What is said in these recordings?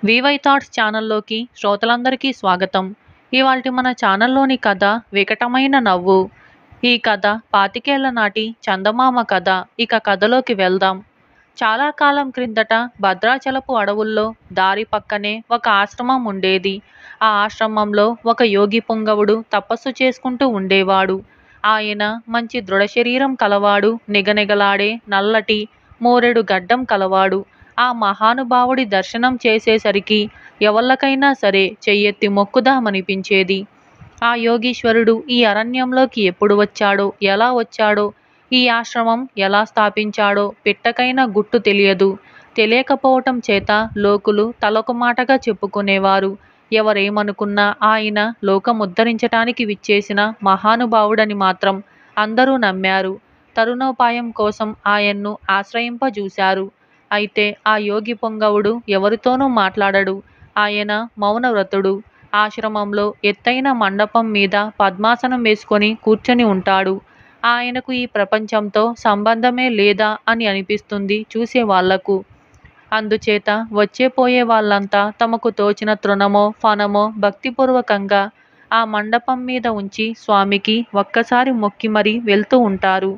VY thoughts ఛానల్లోకి శ్రోతలందరికీ స్వాగతం ఇవాల్టి మన ఛానల్లోని కథ వికటమైన నవ్వు ఈ కథ పాతికేళ్ల నాటి చందమామ కథ ఇక కథలోకి వెళ్దాం చాలా కాలం క్రిందట భద్రాచలపు అడవుల్లో దారి పక్కనే ఒక ఆశ్రమం ఉండేది ఆ ఆశ్రమంలో ఒక యోగి పుంగవుడు తపస్సు చేసుకుంటూ ఉండేవాడు ఆయన మంచి దృఢ శరీరం కలవాడు నిగనిగలాడే నల్లటి మోరెడు గడ్డం కలవాడు ఆ మహానుభావుడి దర్శనం చేసేసరికి ఎవళ్ళకైనా సరే చెయ్యెత్తి మొక్కుదామనిపించేది ఆ యోగీశ్వరుడు ఈ అరణ్యంలోకి ఎప్పుడు వచ్చాడో ఎలా వచ్చాడో ఈ ఆశ్రమం ఎలా స్థాపించాడో పిట్టకైనా గుట్టు తెలియదు తెలియకపోవటం చేత లోకులు తలొక మాటగా చెప్పుకునేవారు ఎవరేమనుకున్నా ఆయన లోకముద్ధరించటానికి విచ్చేసిన మహానుభావుడని మాత్రం అందరూ నమ్మారు తరుణోపాయం కోసం ఆయన్ను ఆశ్రయింపజూశారు అయితే ఆ యోగి పొంగవుడు ఎవరితోనూ మాట్లాడడు ఆయన మౌనవ్రతుడు ఆశ్రమంలో ఎత్తైన మండపం మీద పద్మాసనం వేసుకొని కూర్చొని ఉంటాడు ఆయనకు ఈ ప్రపంచంతో సంబంధమే లేదా అని అనిపిస్తుంది చూసే వాళ్లకు అందుచేత వచ్చే పోయే వాళ్ళంతా తమకు తోచిన తృణమో ఫనమో భక్తిపూర్వకంగా ఆ మండపం మీద ఉంచి స్వామికి ఒక్కసారి మొక్కి మరీ వెళ్తూ ఉంటారు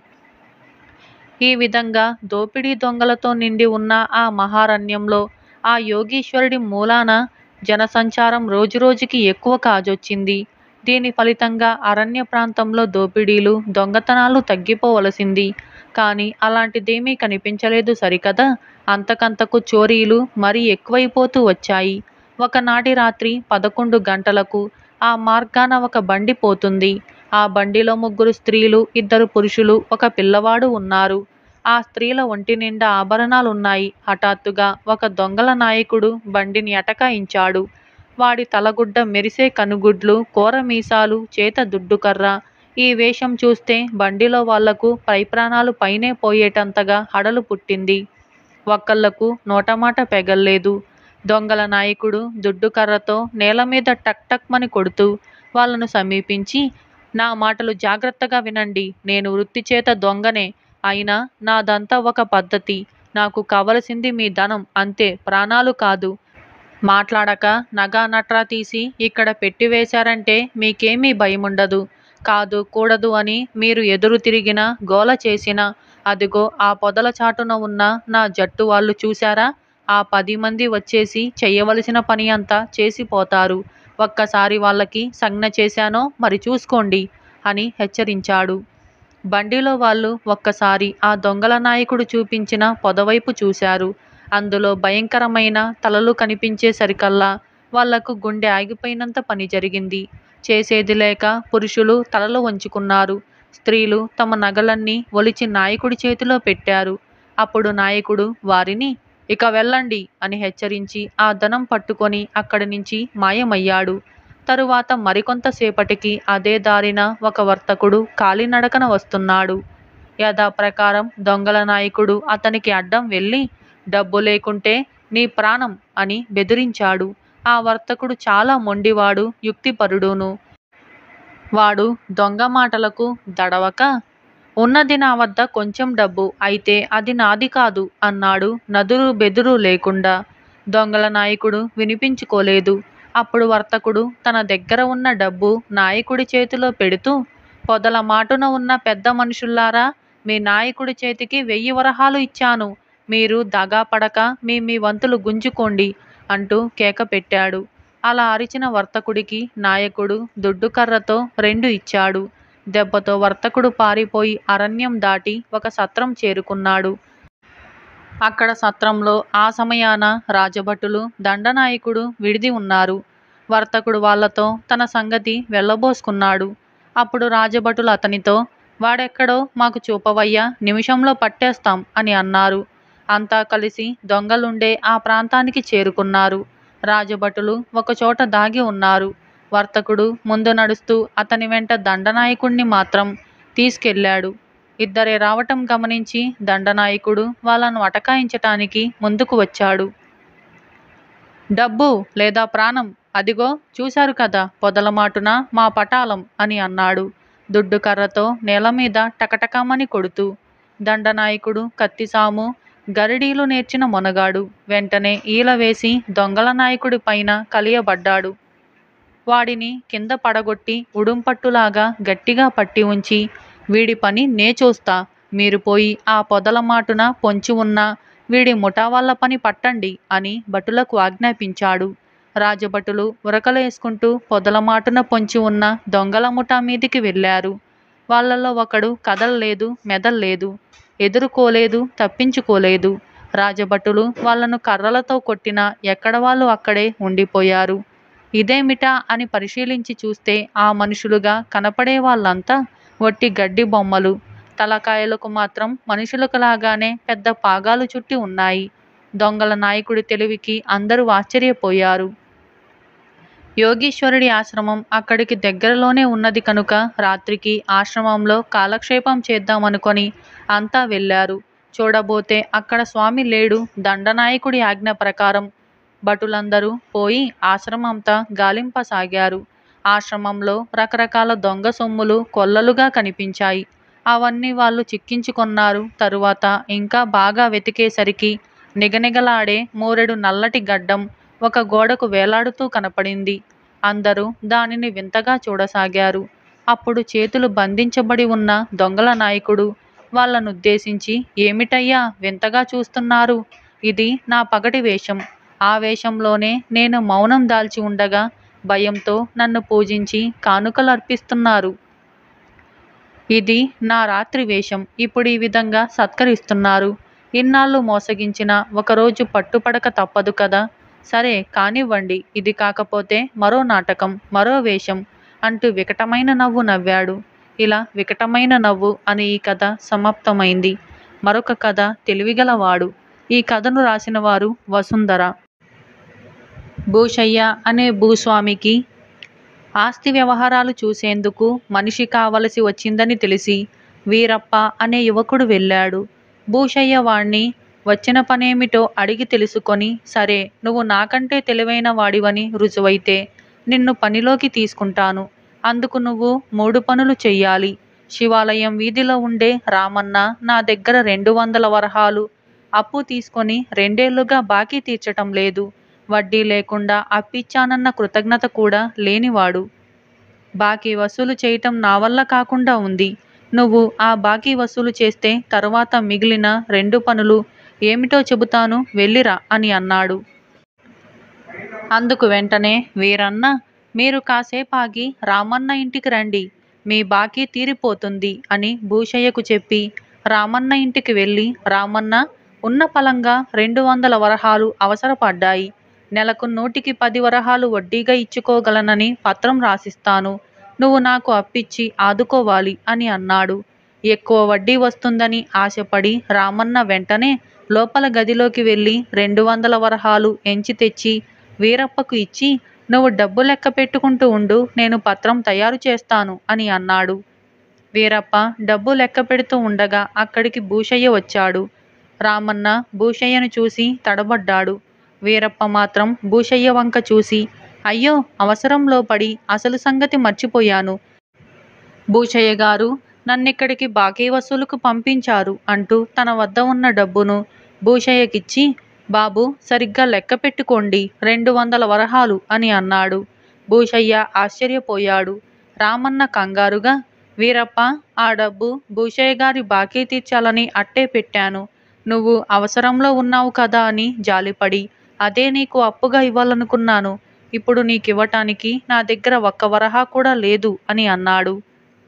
ఈ విధంగా దోపిడీ దొంగలతో నిండి ఉన్న ఆ మహారణ్యంలో ఆ యోగీశ్వరుడి మూలాన జనసంచారం రోజురోజుకి ఎక్కువ కాజొచ్చింది దీని ఫలితంగా అరణ్య ప్రాంతంలో దోపిడీలు దొంగతనాలు తగ్గిపోవలసింది కానీ అలాంటిదేమీ కనిపించలేదు సరికదా అంతకంతకు చోరీలు మరీ ఎక్కువైపోతూ వచ్చాయి ఒకనాటి రాత్రి పదకొండు గంటలకు ఆ మార్గాన ఒక బండి పోతుంది ఆ బండిలో ముగ్గురు స్త్రీలు ఇద్దరు పురుషులు ఒక పిల్లవాడు ఉన్నారు ఆ స్త్రీల ఒంటి నిండా ఆభరణాలున్నాయి హఠాత్తుగా ఒక దొంగల నాయకుడు బండిని అటకాయించాడు వాడి తలగుడ్డ మెరిసే కనుగుడ్లు కోర మీసాలు చేత దుడ్డుకర్ర ఈ వేషం చూస్తే బండిలో వాళ్లకు పై ప్రాణాలు పైనే పోయేటంతగా హడలు పుట్టింది ఒక్కళ్లకు నోటమాట పెగల్లేదు దొంగల నాయకుడు దుడ్డుకర్రతో నేల మీద టక్ టక్మని కొడుతూ వాళ్ళను సమీపించి నా మాటలు జాగ్రత్తగా వినండి నేను వృత్తి చేత దొంగనే అయినా నాదంతా ఒక పద్ధతి నాకు కావలసింది మీ ధనం అంతే ప్రాణాలు కాదు మాట్లాడక నగా నట్రా తీసి ఇక్కడ పెట్టివేశారంటే మీకేమీ భయముండదు కాదు కూడదు అని మీరు ఎదురు తిరిగిన గోల చేసిన అదిగో ఆ పొదల చాటున ఉన్న నా జట్టు వాళ్ళు చూశారా ఆ పది మంది వచ్చేసి చెయ్యవలసిన పని అంతా చేసిపోతారు ఒక్కసారి వాళ్ళకి సంజ్ఞ చేశానో మరి చూసుకోండి అని హెచ్చరించాడు బండిలో వాళ్ళు ఒక్కసారి ఆ దొంగల నాయకుడు చూపించిన పొదవైపు చూశారు అందులో భయంకరమైన తలలు కనిపించేసరికల్లా వాళ్లకు గుండె ఆగిపోయినంత పని జరిగింది చేసేది లేక పురుషులు తలలు వంచుకున్నారు స్త్రీలు తమ నగలన్నీ ఒలిచి నాయకుడి చేతిలో పెట్టారు అప్పుడు నాయకుడు వారిని ఇక వెళ్ళండి అని హెచ్చరించి ఆ ధనం పట్టుకొని అక్కడి నుంచి మాయమయ్యాడు తరువాత మరికొంతసేపటికి అదే దారిన ఒక వర్తకుడు కాలినడకన వస్తున్నాడు యథాప్రకారం దొంగల నాయకుడు అతనికి అడ్డం వెళ్ళి డబ్బు లేకుంటే నీ ప్రాణం అని బెదిరించాడు ఆ వర్తకుడు చాలా మొండివాడు యుక్తిపరుడును వాడు దొంగ మాటలకు దడవక ఉన్నది నా వద్ద కొంచెం డబ్బు అయితే అది నాది కాదు అన్నాడు నదురు బెదురు లేకుండా దొంగల నాయకుడు వినిపించుకోలేదు అప్పుడు వర్తకుడు తన దగ్గర ఉన్న డబ్బు నాయకుడి చేతిలో పెడుతూ పొదల మాటున ఉన్న పెద్ద మనుషుల్లారా మీ నాయకుడి చేతికి వెయ్యి వరహాలు ఇచ్చాను మీరు దగా పడక మీ మీ వంతులు గుంజుకోండి అంటూ కేక పెట్టాడు అలా అరిచిన వర్తకుడికి నాయకుడు దుడ్డుకర్రతో రెండు ఇచ్చాడు దెబ్బతో వర్తకుడు పారిపోయి అరణ్యం దాటి ఒక సత్రం చేరుకున్నాడు అక్కడ సత్రంలో ఆ సమయాన రాజభటులు దండనాయకుడు విడిది ఉన్నారు వర్తకుడు వాళ్లతో తన సంగతి వెళ్ళబోసుకున్నాడు అప్పుడు రాజభటులు అతనితో వాడెక్కడో మాకు చూపవయ్యా నిమిషంలో పట్టేస్తాం అని అన్నారు అంతా కలిసి దొంగలుండే ఆ ప్రాంతానికి చేరుకున్నారు రాజభటులు ఒకచోట దాగి ఉన్నారు వర్తకుడు ముందు నడుస్తూ అతని వెంట దండనాయకుణ్ణి మాత్రం తీసుకెళ్ళాడు ఇద్దరే రావటం గమనించి దండనాయకుడు వాళ్ళను అటకాయించటానికి ముందుకు వచ్చాడు డబ్బు లేదా ప్రాణం అదిగో చూశారు కదా పొదలమాటున మా పటాలం అని అన్నాడు దుడ్డు కర్రతో నేల మీద టకటకమని కొడుతూ దండనాయకుడు కత్తిసాము గరిడీలు నేర్చిన మొనగాడు వెంటనే ఈల వేసి దొంగల నాయకుడి పైన కలియబడ్డాడు వాడిని కింద పడగొట్టి ఉడుంపట్టులాగా గట్టిగా పట్టి ఉంచి వీడి పని నే చూస్తా మీరు పోయి ఆ పొదల మాటున పొంచి ఉన్న వీడి ముఠా వాళ్ళ పని పట్టండి అని భటులకు ఆజ్ఞాపించాడు రాజభటులు ఉరకలేసుకుంటూ పొదల మాటున పొంచి ఉన్న దొంగల ముఠా మీదికి వెళ్ళారు వాళ్ళల్లో ఒకడు కదలలేదు మెదల్లేదు ఎదుర్కోలేదు తప్పించుకోలేదు రాజభటులు వాళ్ళను కర్రలతో కొట్టినా ఎక్కడ వాళ్ళు అక్కడే ఉండిపోయారు ఇదేమిటా అని పరిశీలించి చూస్తే ఆ మనుషులుగా కనపడే వాళ్ళంతా వట్టి గడ్డి బొమ్మలు తలకాయలకు మాత్రం మనుషులకు లాగానే పెద్ద పాగాలు చుట్టి ఉన్నాయి దొంగల నాయకుడి తెలివికి అందరూ ఆశ్చర్యపోయారు యోగీశ్వరుడి ఆశ్రమం అక్కడికి దగ్గరలోనే ఉన్నది కనుక రాత్రికి ఆశ్రమంలో కాలక్షేపం చేద్దామనుకొని అంతా వెళ్ళారు చూడబోతే అక్కడ స్వామి లేడు దండనాయకుడి ఆజ్ఞ ప్రకారం భటులందరూ పోయి ఆశ్రమంతా గాలింపసాగారు ఆశ్రమంలో రకరకాల దొంగ సొమ్ములు కొల్లలుగా కనిపించాయి అవన్నీ వాళ్ళు చిక్కించుకొన్నారు తరువాత ఇంకా బాగా వెతికేసరికి నిగనిగలాడే మూరెడు నల్లటి గడ్డం ఒక గోడకు వేలాడుతూ కనపడింది అందరూ దానిని వింతగా చూడసాగారు అప్పుడు చేతులు బంధించబడి ఉన్న దొంగల నాయకుడు వాళ్ళనుద్దేశించి ఏమిటయ్యా వింతగా చూస్తున్నారు ఇది నా పగటి వేషం ఆ వేషంలోనే నేను మౌనం దాల్చి ఉండగా భయంతో నన్ను పూజించి కానుకలు అర్పిస్తున్నారు ఇది నా రాత్రి వేషం ఇప్పుడు ఈ విధంగా సత్కరిస్తున్నారు ఇన్నాళ్ళు మోసగించిన ఒకరోజు పట్టుపడక తప్పదు కదా సరే కానివ్వండి ఇది కాకపోతే మరో నాటకం మరో వేషం అంటూ వికటమైన నవ్వు నవ్వాడు ఇలా వికటమైన నవ్వు అని ఈ కథ సమాప్తమైంది మరొక కథ తెలివిగలవాడు ఈ కథను రాసిన వారు వసుంధర భూషయ్య అనే భూస్వామికి ఆస్తి వ్యవహారాలు చూసేందుకు మనిషి కావలసి వచ్చిందని తెలిసి వీరప్ప అనే యువకుడు వెళ్ళాడు భూషయ్య వాణ్ణి వచ్చిన పనేమిటో అడిగి తెలుసుకొని సరే నువ్వు నాకంటే తెలివైన వాడివని రుజువైతే నిన్ను పనిలోకి తీసుకుంటాను అందుకు నువ్వు మూడు పనులు చెయ్యాలి శివాలయం వీధిలో ఉండే రామన్న నా దగ్గర రెండు వందల వరహాలు అప్పు తీసుకొని రెండేళ్లుగా బాకీ తీర్చటం లేదు వడ్డీ లేకుండా అప్పిచ్చానన్న కృతజ్ఞత కూడా లేనివాడు బాకీ వసూలు చేయటం నా వల్ల కాకుండా ఉంది నువ్వు ఆ బాకీ వసూలు చేస్తే తరువాత మిగిలిన రెండు పనులు ఏమిటో చెబుతాను వెళ్ళిరా అని అన్నాడు అందుకు వెంటనే వీరన్న మీరు కాసేపు ఆగి రామన్న ఇంటికి రండి మీ బాకీ తీరిపోతుంది అని భూషయ్యకు చెప్పి రామన్న ఇంటికి వెళ్ళి రామన్న ఉన్న పలంగా రెండు వందల వరహాలు అవసరపడ్డాయి నెలకు నూటికి పది వరహాలు వడ్డీగా ఇచ్చుకోగలనని పత్రం రాసిస్తాను నువ్వు నాకు అప్పిచ్చి ఆదుకోవాలి అని అన్నాడు ఎక్కువ వడ్డీ వస్తుందని ఆశపడి రామన్న వెంటనే లోపల గదిలోకి వెళ్ళి రెండు వందల వరహాలు ఎంచి తెచ్చి వీరప్పకు ఇచ్చి నువ్వు డబ్బు లెక్క పెట్టుకుంటూ ఉండు నేను పత్రం తయారు చేస్తాను అని అన్నాడు వీరప్ప డబ్బు లెక్క పెడుతూ ఉండగా అక్కడికి భూషయ్య వచ్చాడు రామన్న భూషయ్యను చూసి తడబడ్డాడు వీరప్ప మాత్రం భూషయ్య వంక చూసి అయ్యో అవసరంలో పడి అసలు సంగతి మర్చిపోయాను భూషయ్య గారు నన్నిక్కడికి బాకీ వసూలుకు పంపించారు అంటూ తన వద్ద ఉన్న డబ్బును భూషయ్యకిచ్చి బాబు సరిగ్గా లెక్క పెట్టుకోండి రెండు వందల వరహాలు అని అన్నాడు భూషయ్య ఆశ్చర్యపోయాడు రామన్న కంగారుగా వీరప్ప ఆ డబ్బు భూషయ్య గారి బాకీ తీర్చాలని అట్టే పెట్టాను నువ్వు అవసరంలో ఉన్నావు కదా అని జాలిపడి అదే నీకు అప్పుగా ఇవ్వాలనుకున్నాను ఇప్పుడు నీకివ్వటానికి నా దగ్గర ఒక్క వరహా కూడా లేదు అని అన్నాడు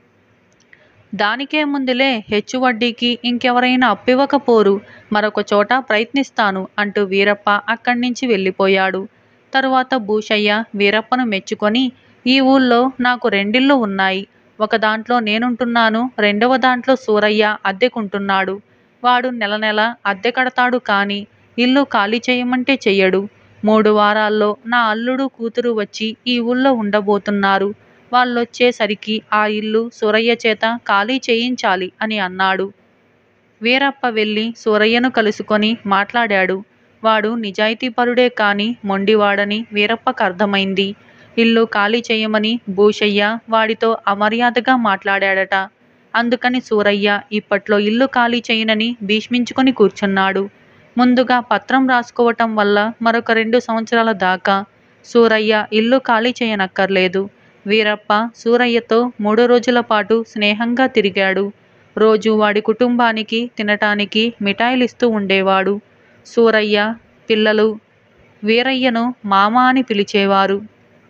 దానికే ముందులే హెచ్చు వడ్డీకి ఇంకెవరైనా అప్పివ్వకపోరు మరొక చోట ప్రయత్నిస్తాను అంటూ వీరప్ప అక్కడి నుంచి వెళ్ళిపోయాడు తరువాత భూషయ్య వీరప్పను మెచ్చుకొని ఈ ఊళ్ళో నాకు రెండిళ్ళు ఉన్నాయి ఒక దాంట్లో నేనుంటున్నాను రెండవ దాంట్లో సూరయ్య అద్దెకుంటున్నాడు వాడు నెల నెల అద్దె కడతాడు కానీ ఇల్లు ఖాళీ చేయమంటే చెయ్యడు మూడు వారాల్లో నా అల్లుడు కూతురు వచ్చి ఈ ఊళ్ళో ఉండబోతున్నారు వాళ్ళొచ్చేసరికి ఆ ఇల్లు సూరయ్య చేత ఖాళీ చేయించాలి అని అన్నాడు వీరప్ప వెళ్ళి సూరయ్యను కలుసుకొని మాట్లాడాడు వాడు నిజాయితీపరుడే కాని మొండివాడని వీరప్పకు అర్థమైంది ఇల్లు ఖాళీ చేయమని భూషయ్య వాడితో అమర్యాదగా మాట్లాడాడట అందుకని సూరయ్య ఇప్పట్లో ఇల్లు ఖాళీ చేయనని భీష్మించుకొని కూర్చున్నాడు ముందుగా పత్రం రాసుకోవటం వల్ల మరొక రెండు సంవత్సరాల దాకా సూరయ్య ఇల్లు ఖాళీ చేయనక్కర్లేదు వీరప్ప సూరయ్యతో మూడు రోజుల పాటు స్నేహంగా తిరిగాడు రోజు వాడి కుటుంబానికి తినటానికి మిఠాయిలిస్తూ ఉండేవాడు సూరయ్య పిల్లలు వీరయ్యను మామ అని పిలిచేవారు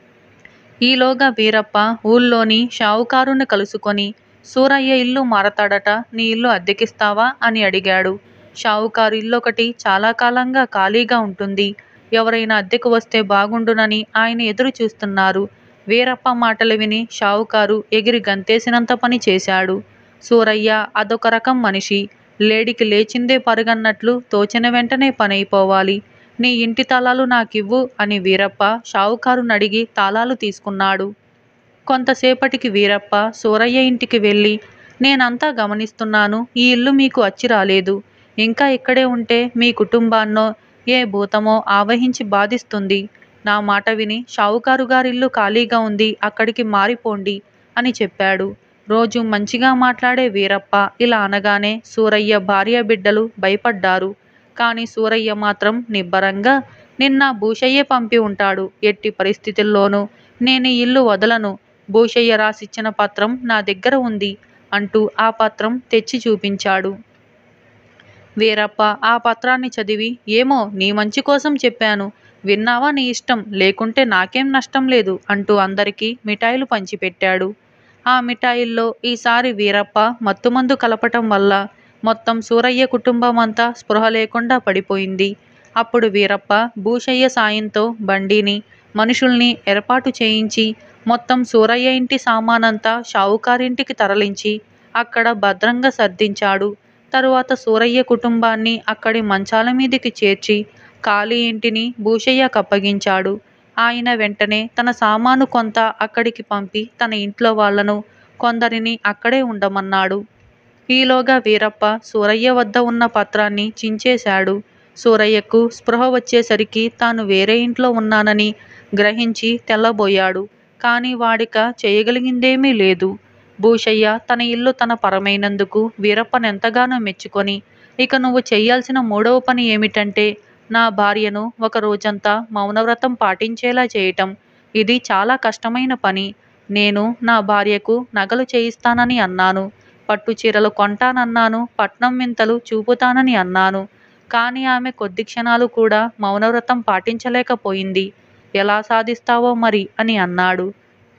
ఈలోగా వీరప్ప ఊళ్ళోని షావుకారుని కలుసుకొని సూరయ్య ఇల్లు మారతాడట నీ ఇల్లు అద్దెకిస్తావా అని అడిగాడు షావుకారు ఇల్లు ఒకటి చాలా కాలంగా ఖాళీగా ఉంటుంది ఎవరైనా అద్దెకు వస్తే బాగుండునని ఆయన ఎదురు చూస్తున్నారు వీరప్ప మాటలు విని షావుకారు ఎగిరి గంతేసినంత పని చేశాడు సూరయ్య అదొక రకం మనిషి లేడికి లేచిందే పరుగన్నట్లు తోచిన వెంటనే పనైపోవాలి నీ ఇంటి తాళాలు నాకివ్వు అని వీరప్ప షావుకారుని అడిగి తాళాలు తీసుకున్నాడు కొంతసేపటికి వీరప్ప సూరయ్య ఇంటికి వెళ్ళి నేనంతా గమనిస్తున్నాను ఈ ఇల్లు మీకు అచ్చి రాలేదు ఇంకా ఇక్కడే ఉంటే మీ కుటుంబాన్నో ఏ భూతమో ఆవహించి బాధిస్తుంది నా మాట విని షావుకారు గారిల్లు ఖాళీగా ఉంది అక్కడికి మారిపోండి అని చెప్పాడు రోజు మంచిగా మాట్లాడే వీరప్ప ఇలా అనగానే సూరయ్య భార్య బిడ్డలు భయపడ్డారు కానీ సూరయ్య మాత్రం నిబ్బరంగా నిన్న భూషయ్యే పంపి ఉంటాడు ఎట్టి పరిస్థితుల్లోనూ నేను ఈ ఇల్లు వదలను భూషయ్య రాసిచ్చిన పత్రం నా దగ్గర ఉంది అంటూ ఆ పత్రం తెచ్చి చూపించాడు వీరప్ప ఆ పత్రాన్ని చదివి ఏమో నీ మంచి కోసం చెప్పాను విన్నావా నీ ఇష్టం లేకుంటే నాకేం నష్టం లేదు అంటూ అందరికీ మిఠాయిలు పంచిపెట్టాడు ఆ మిఠాయిల్లో ఈసారి వీరప్ప మత్తుమందు కలపటం వల్ల మొత్తం సూరయ్య కుటుంబం అంతా స్పృహ లేకుండా పడిపోయింది అప్పుడు వీరప్ప భూషయ్య సాయంతో బండిని మనుషుల్ని ఏర్పాటు చేయించి మొత్తం సూరయ్య ఇంటి సామానంతా షావుకారింటికి తరలించి అక్కడ భద్రంగా సర్దించాడు తరువాత సూరయ్య కుటుంబాన్ని అక్కడి మంచాల మీదికి చేర్చి ఖాళీ ఇంటిని భూషయ్యకు అప్పగించాడు ఆయన వెంటనే తన సామాను కొంత అక్కడికి పంపి తన ఇంట్లో వాళ్లను కొందరిని అక్కడే ఉండమన్నాడు ఈలోగా వీరప్ప సూరయ్య వద్ద ఉన్న పత్రాన్ని చించేశాడు సూరయ్యకు స్పృహ వచ్చేసరికి తాను వేరే ఇంట్లో ఉన్నానని గ్రహించి తెల్లబోయాడు కానీ వాడిక చేయగలిగిందేమీ లేదు భూషయ్య తన ఇల్లు తన పరమైనందుకు వీరప్పనెంతగానో మెచ్చుకొని ఇక నువ్వు చెయ్యాల్సిన మూడవ పని ఏమిటంటే నా భార్యను ఒక రోజంతా మౌనవ్రతం పాటించేలా చేయటం ఇది చాలా కష్టమైన పని నేను నా భార్యకు నగలు చేయిస్తానని అన్నాను పట్టు చీరలు కొంటానన్నాను పట్నం వింతలు చూపుతానని అన్నాను కానీ ఆమె కొద్ది క్షణాలు కూడా మౌనవ్రతం పాటించలేకపోయింది ఎలా సాధిస్తావో మరి అని అన్నాడు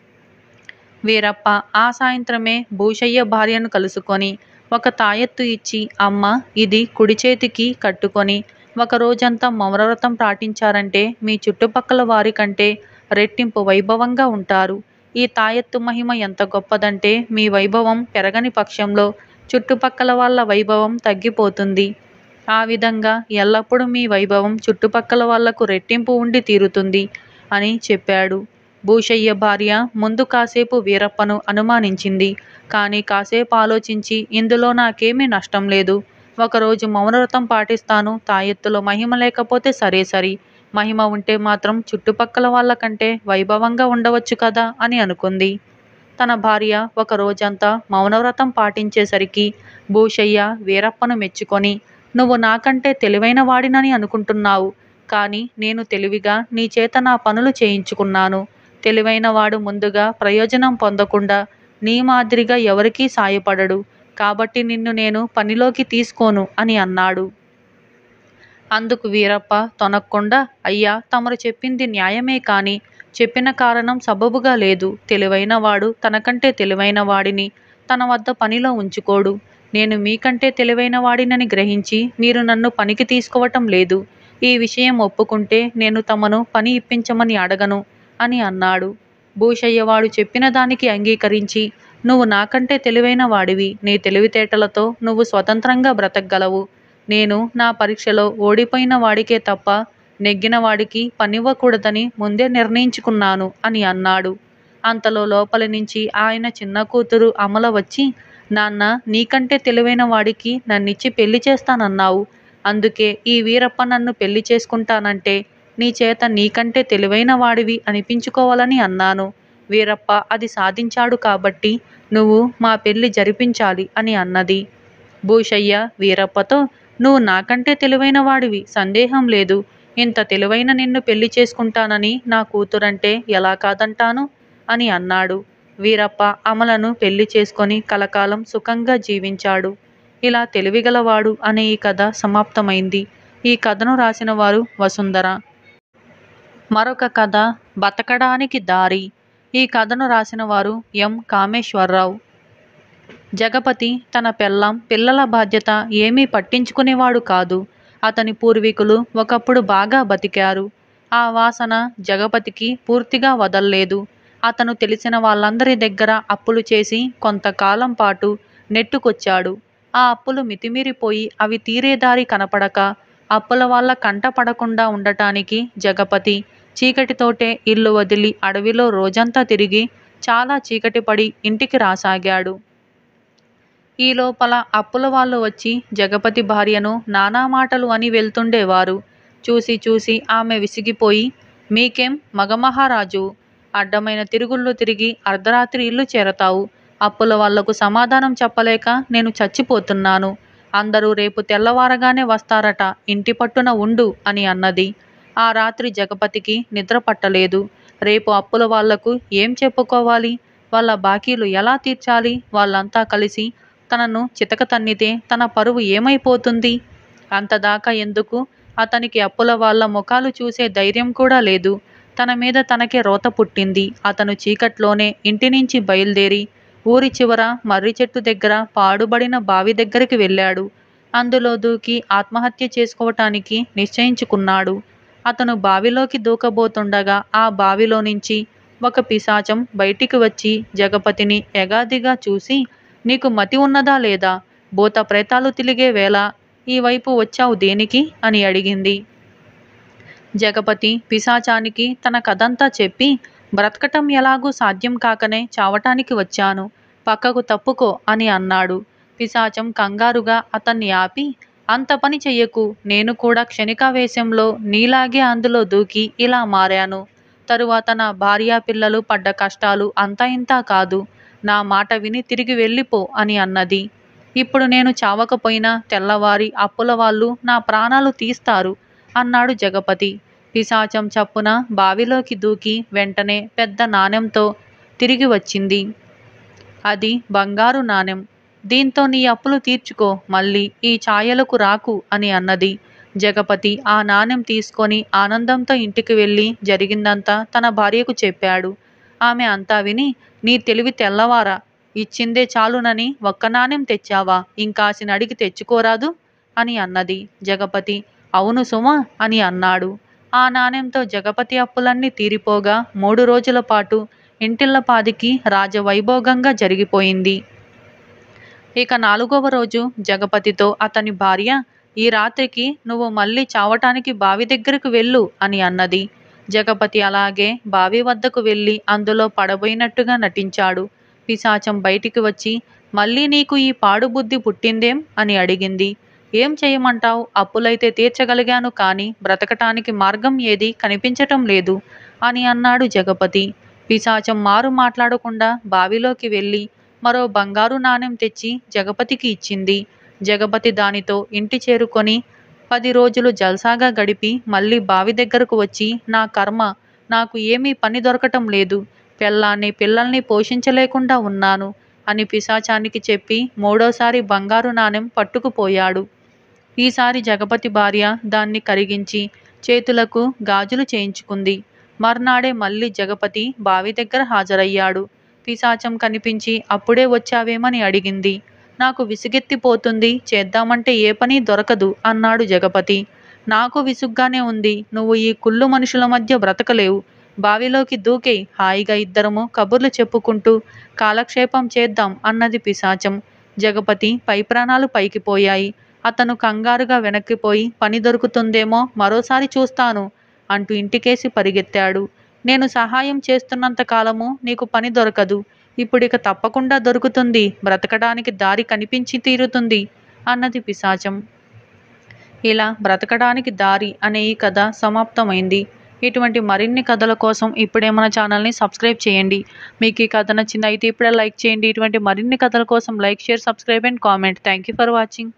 వీరప్ప ఆ సాయంత్రమే భూషయ్య భార్యను కలుసుకొని ఒక తాయెత్తు ఇచ్చి అమ్మ ఇది కుడి చేతికి కట్టుకొని ఒక రోజంతా మౌనవ్రతం పాటించారంటే మీ చుట్టుపక్కల వారి కంటే రెట్టింపు వైభవంగా ఉంటారు ఈ తాయెత్తు మహిమ ఎంత గొప్పదంటే మీ వైభవం పెరగని పక్షంలో చుట్టుపక్కల వాళ్ళ వైభవం తగ్గిపోతుంది ఆ విధంగా ఎల్లప్పుడూ మీ వైభవం చుట్టుపక్కల వాళ్లకు రెట్టింపు ఉండి తీరుతుంది అని చెప్పాడు భూషయ్య భార్య ముందు కాసేపు వీరప్పను అనుమానించింది కానీ కాసేపు ఆలోచించి ఇందులో నాకేమీ నష్టం లేదు ఒకరోజు మౌనవ్రతం పాటిస్తాను తాయెత్తులో మహిమ లేకపోతే సరే సరి మహిమ ఉంటే మాత్రం చుట్టుపక్కల వాళ్ళకంటే వైభవంగా ఉండవచ్చు కదా అని అనుకుంది తన భార్య ఒక రోజంతా మౌనవ్రతం పాటించేసరికి భూషయ్య వీరప్పను మెచ్చుకొని నువ్వు నాకంటే తెలివైన వాడినని అనుకుంటున్నావు కానీ నేను తెలివిగా నీ చేత నా పనులు చేయించుకున్నాను తెలివైన వాడు ముందుగా ప్రయోజనం పొందకుండా నీ మాదిరిగా ఎవరికీ సాయపడడు కాబట్టి నిన్ను నేను పనిలోకి తీసుకోను అని అన్నాడు అందుకు వీరప్ప తొనక్కుండా అయ్యా తమరు చెప్పింది న్యాయమే కాని చెప్పిన కారణం సబబుగా లేదు తెలివైన వాడు తనకంటే తెలివైన వాడిని తన వద్ద పనిలో ఉంచుకోడు నేను మీకంటే తెలివైన వాడినని గ్రహించి మీరు నన్ను పనికి తీసుకోవటం లేదు ఈ విషయం ఒప్పుకుంటే నేను తమను పని ఇప్పించమని అడగను అని అన్నాడు భూషయ్య వాడు చెప్పిన దానికి అంగీకరించి నువ్వు నాకంటే తెలివైన వాడివి నీ తెలివితేటలతో నువ్వు స్వతంత్రంగా బ్రతకగలవు నేను నా పరీక్షలో ఓడిపోయిన వాడికే తప్ప నెగ్గిన వాడికి పనివ్వకూడదని ముందే నిర్ణయించుకున్నాను అని అన్నాడు అంతలో లోపలి నుంచి ఆయన చిన్న కూతురు అమల వచ్చి నాన్న నీకంటే తెలివైన వాడికి నన్నిచ్చి పెళ్లి చేస్తానన్నావు అందుకే ఈ వీరప్ప నన్ను పెళ్లి చేసుకుంటానంటే నీ చేత నీకంటే తెలివైన వాడివి అనిపించుకోవాలని అన్నాను వీరప్ప అది సాధించాడు కాబట్టి నువ్వు మా పెళ్లి జరిపించాలి అని అన్నది భూషయ్య వీరప్పతో నువ్వు నాకంటే తెలివైన వాడివి సందేహం లేదు ఇంత తెలివైన నిన్ను పెళ్లి చేసుకుంటానని నా కూతురంటే ఎలా కాదంటాను అని అన్నాడు వీరప్ప అమలను పెళ్లి చేసుకొని కలకాలం సుఖంగా జీవించాడు ఇలా తెలివిగలవాడు అనే ఈ కథ సమాప్తమైంది ఈ కథను రాసిన వారు వసుంధర మరొక కథ బతకడానికి దారి ఈ కథను రాసిన వారు ఎం కామేశ్వరరావు జగపతి తన పెళ్ళాం పిల్లల బాధ్యత ఏమీ పట్టించుకునేవాడు కాదు అతని పూర్వీకులు ఒకప్పుడు బాగా బతికారు ఆ వాసన జగపతికి పూర్తిగా వదల్లేదు అతను తెలిసిన వాళ్ళందరి దగ్గర అప్పులు చేసి కొంతకాలం పాటు నెట్టుకొచ్చాడు ఆ అప్పులు మితిమీరిపోయి అవి తీరేదారి కనపడక అప్పుల వాళ్ళ కంట పడకుండా ఉండటానికి జగపతి చీకటితోటే ఇల్లు వదిలి అడవిలో రోజంతా తిరిగి చాలా చీకటి పడి ఇంటికి రాసాగాడు ఈ లోపల అప్పుల వాళ్ళు వచ్చి జగపతి భార్యను నానా మాటలు అని వెళ్తుండేవారు చూసి చూసి ఆమె విసిగిపోయి మీకేం మగమహారాజు అడ్డమైన తిరుగుళ్ళు తిరిగి అర్ధరాత్రి ఇల్లు చేరతావు అప్పుల వాళ్లకు సమాధానం చెప్పలేక నేను చచ్చిపోతున్నాను అందరూ రేపు తెల్లవారగానే వస్తారట ఇంటి పట్టున ఉండు అని అన్నది ఆ రాత్రి జగపతికి నిద్ర పట్టలేదు రేపు అప్పుల వాళ్లకు ఏం చెప్పుకోవాలి వాళ్ళ బాకీలు ఎలా తీర్చాలి వాళ్ళంతా కలిసి తనను చితక తన్నితే తన పరువు ఏమైపోతుంది అంతదాకా ఎందుకు అతనికి అప్పుల వాళ్ళ ముఖాలు చూసే ధైర్యం కూడా లేదు తన మీద తనకే రోత పుట్టింది అతను చీకట్లోనే ఇంటి నుంచి బయలుదేరి ఊరి చివర మర్రి చెట్టు దగ్గర పాడుబడిన బావి దగ్గరికి వెళ్ళాడు అందులో దూకి ఆత్మహత్య చేసుకోవటానికి నిశ్చయించుకున్నాడు అతను బావిలోకి దూకబోతుండగా ఆ బావిలో నుంచి ఒక పిశాచం బయటికి వచ్చి జగపతిని ఎగాదిగా చూసి నీకు మతి ఉన్నదా లేదా భూత ప్రేతాలు తిరిగే వేళ ఈ వైపు వచ్చావు దేనికి అని అడిగింది జగపతి పిశాచానికి తన కథంతా చెప్పి బ్రతకటం ఎలాగూ సాధ్యం కాకనే చావటానికి వచ్చాను పక్కకు తప్పుకో అని అన్నాడు పిశాచం కంగారుగా అతన్ని ఆపి అంత పని చెయ్యకు నేను కూడా క్షణికావేశంలో నీలాగే అందులో దూకి ఇలా మారాను తరువాత నా భార్య పిల్లలు పడ్డ కష్టాలు అంతా ఇంతా కాదు నా మాట విని తిరిగి వెళ్ళిపో అని అన్నది ఇప్పుడు నేను చావకపోయినా తెల్లవారి అప్పుల వాళ్ళు నా ప్రాణాలు తీస్తారు అన్నాడు జగపతి పిశాచం చప్పున బావిలోకి దూకి వెంటనే పెద్ద నాణెంతో తిరిగి వచ్చింది అది బంగారు నాణెం దీంతో నీ అప్పులు తీర్చుకో మళ్ళీ ఈ ఛాయలకు రాకు అని అన్నది జగపతి ఆ నాణెం తీసుకొని ఆనందంతో ఇంటికి వెళ్ళి జరిగిందంతా తన భార్యకు చెప్పాడు ఆమె అంతా విని నీ తెలివి తెల్లవారా ఇచ్చిందే చాలునని ఒక్క నాణెం తెచ్చావా ఇంకాసిన అడిగి తెచ్చుకోరాదు అని అన్నది జగపతి అవును సుమ అని అన్నాడు ఆ నాణెంతో జగపతి అప్పులన్నీ తీరిపోగా మూడు రోజుల పాటు ఇంటిల్లపాదికి రాజవైభోగంగా జరిగిపోయింది ఇక నాలుగవ రోజు జగపతితో అతని భార్య ఈ రాత్రికి నువ్వు మళ్ళీ చావటానికి బావి దగ్గరకు వెళ్ళు అని అన్నది జగపతి అలాగే బావి వద్దకు వెళ్ళి అందులో పడబోయినట్టుగా నటించాడు పిశాచం బయటికి వచ్చి మళ్ళీ నీకు ఈ పాడు బుద్ధి పుట్టిందేం అని అడిగింది ఏం చేయమంటావు అప్పులైతే తీర్చగలిగాను కానీ బ్రతకటానికి మార్గం ఏది కనిపించటం లేదు అని అన్నాడు జగపతి పిశాచం మారు మాట్లాడకుండా బావిలోకి వెళ్ళి మరో బంగారు నాణెం తెచ్చి జగపతికి ఇచ్చింది జగపతి దానితో ఇంటి చేరుకొని పది రోజులు జల్సాగా గడిపి మళ్ళీ బావి దగ్గరకు వచ్చి నా కర్మ నాకు ఏమీ పని దొరకటం లేదు పెళ్ళాన్ని పిల్లల్ని పోషించలేకుండా ఉన్నాను అని పిశాచానికి చెప్పి మూడోసారి బంగారు నాణెం పట్టుకుపోయాడు ఈసారి జగపతి భార్య దాన్ని కరిగించి చేతులకు గాజులు చేయించుకుంది మర్నాడే మళ్ళీ జగపతి బావి దగ్గర హాజరయ్యాడు పిశాచం కనిపించి అప్పుడే వచ్చావేమని అడిగింది నాకు విసుగెత్తిపోతుంది చేద్దామంటే ఏ పని దొరకదు అన్నాడు జగపతి నాకు విసుగ్గానే ఉంది నువ్వు ఈ కుళ్ళు మనుషుల మధ్య బ్రతకలేవు బావిలోకి దూకే హాయిగా ఇద్దరము కబుర్లు చెప్పుకుంటూ కాలక్షేపం చేద్దాం అన్నది పిశాచం జగపతి పై ప్రాణాలు పైకి పోయాయి అతను కంగారుగా వెనక్కిపోయి పని దొరుకుతుందేమో మరోసారి చూస్తాను అంటూ ఇంటికేసి పరిగెత్తాడు నేను సహాయం చేస్తున్నంత కాలము నీకు పని దొరకదు ఇప్పుడిక తప్పకుండా దొరుకుతుంది బ్రతకడానికి దారి కనిపించి తీరుతుంది అన్నది పిశాచం ఇలా బ్రతకడానికి దారి అనే ఈ కథ సమాప్తమైంది ఇటువంటి మరిన్ని కథల కోసం ఇప్పుడే మన ఛానల్ని సబ్స్క్రైబ్ చేయండి మీకు ఈ కథ నచ్చింది అయితే ఇప్పుడే లైక్ చేయండి ఇటువంటి మరిన్ని కథల కోసం like share subscribe and comment thank you for watching